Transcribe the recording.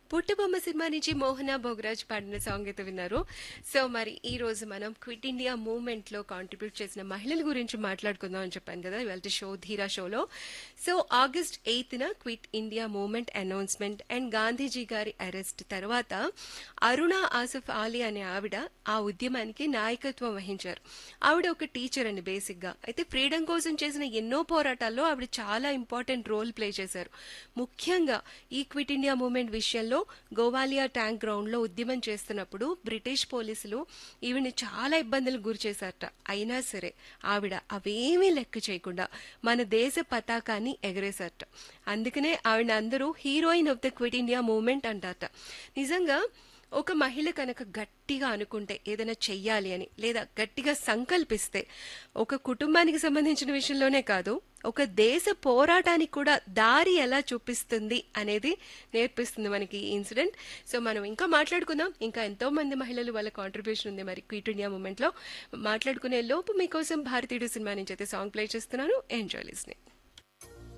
పుట్టబొమ్మ cinema నుంచి మోహన భోగరాజ్ పాడిన song అయితే విన్నారు సో మరి ఈ రోజు మనం క్విట్ ఇండియా మూవ్మెంట్ లో కాంట్రిబ్యూట్ చేసిన మహిళల గురించి మాట్లాడుకుందాం అని చెప్పాను కదా ఇవాళ షో ధీరా షోలో సో ఆగస్ట్ ఎయిత్ న quit India movement announcement and Gandhiji గారి అరెస్ట్ తర్వాత అరుణ ఆసిఫ్ ఆలీ అనే ఆవిడ ఆ ఉద్యమానికి నాయకత్వం వహించారు ఆవిడ ఒక టీచర్ అండి బేసిక్ గా అయితే ఫ్రీడమ్ కోసం చేసిన ఎన్నో పోరాటాల్లో ఆవిడ చాలా ఇంపార్టెంట్ రోల్ ప్లే చేశారు ముఖ్యంగా ఈ క్విట్ ఇండియా మూవ్మెంట్ విషయంలో గోవాలియా ట్యాంక్ గ్రౌండ్ లో ఉద్యమం చేస్తున్నప్పుడు బ్రిటిష్ పోలీసులు ఈవిని చాలా ఇబ్బందులకు గురి చేశారట అయినా సరే ఆవిడ అవేమీ లెక్క చేయకుండా మన దేశ పతాకాన్ని ఎగరేశారట అందుకనే ఆవిడ అందరూ heroine of the quit India movement అంటారట నిజంగా ఒక మహిళ కనుక గట్టిగా అనుకుంటే ఏదైనా చెయ్యాలి అని లేదా గట్టిగా సంకల్పిస్తే ఒక కుటుంబానికి సంబంధించిన విషయంలోనే కాదు ఒక దేశ పోరాటానికి కూడా దారి ఎలా చూపిస్తుంది అనేది నేర్పిస్తుంది మనకి ఈ ఇన్సిడెంట్ సో మనం ఇంకా మాట్లాడుకుందాం ఇంకా ఎంతో మంది మహిళలు వాళ్ళ కాంట్రిబ్యూషన్ ఉంది మరి క్విట్ ఇండియా మూమెంట్ లో మాట్లాడుకునే లోపు మీకోసం భారతీయుడు సినిమా నుంచి అయితే సాంగ్ ప్లే చేస్తున్నాను ఎంజాయ్ లిస్నింగ్